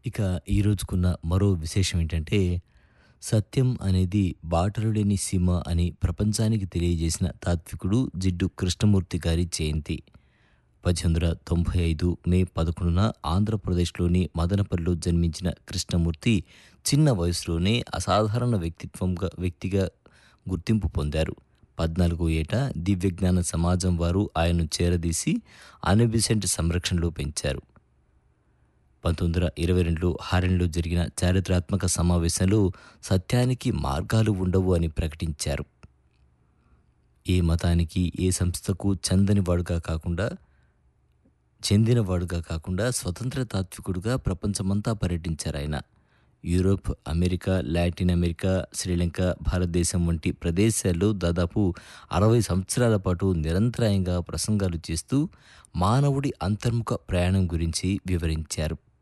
ఇక ఈ రోజుకున్న మరో విశేషం ఏంటంటే సత్యం అనేది బాటలులేని సీమ అని ప్రపంచానికి తెలియజేసిన తాత్వికుడు జిడ్డు కృష్ణమూర్తి గారి జయంతి పద్దెనిమిది వందల తొంభై ఐదు మే పదకొండున ఆంధ్రప్రదేశ్లోని మదనపల్లిలో జన్మించిన కృష్ణమూర్తి చిన్న వయసులోనే అసాధారణ వ్యక్తిత్వంగా వ్యక్తిగా గుర్తింపు పొందారు పద్నాలుగో ఏట దివ్యజ్ఞాన సమాజం వారు ఆయన్ను చేరదీసి అనిబిసెంట్ సంరక్షణలో పెంచారు పంతొమ్మిది వందల ఇరవై రెండులో హారెన్లో జరిగిన చారిత్రాత్మక సమావేశంలో సత్యానికి మార్గాలు ఉండవు అని ప్రకటించారు ఏ మతానికి ఏ సంస్థకు చెందనివాడుగా కాకుండా చెందినవాడుగా కాకుండా స్వతంత్ర తాత్వికుడుగా ప్రపంచమంతా పర్యటించారు ఆయన Europe America Latin America Sri Lanka Bharatadesam వంటి ప్రదేశాల్లో దాదాపు అరవై సంవత్సరాల పాటు నిరంతరాయంగా ప్రసంగాలు చేస్తూ మానవుడి అంతర్ముఖ ప్రయాణం గురించి వివరించారు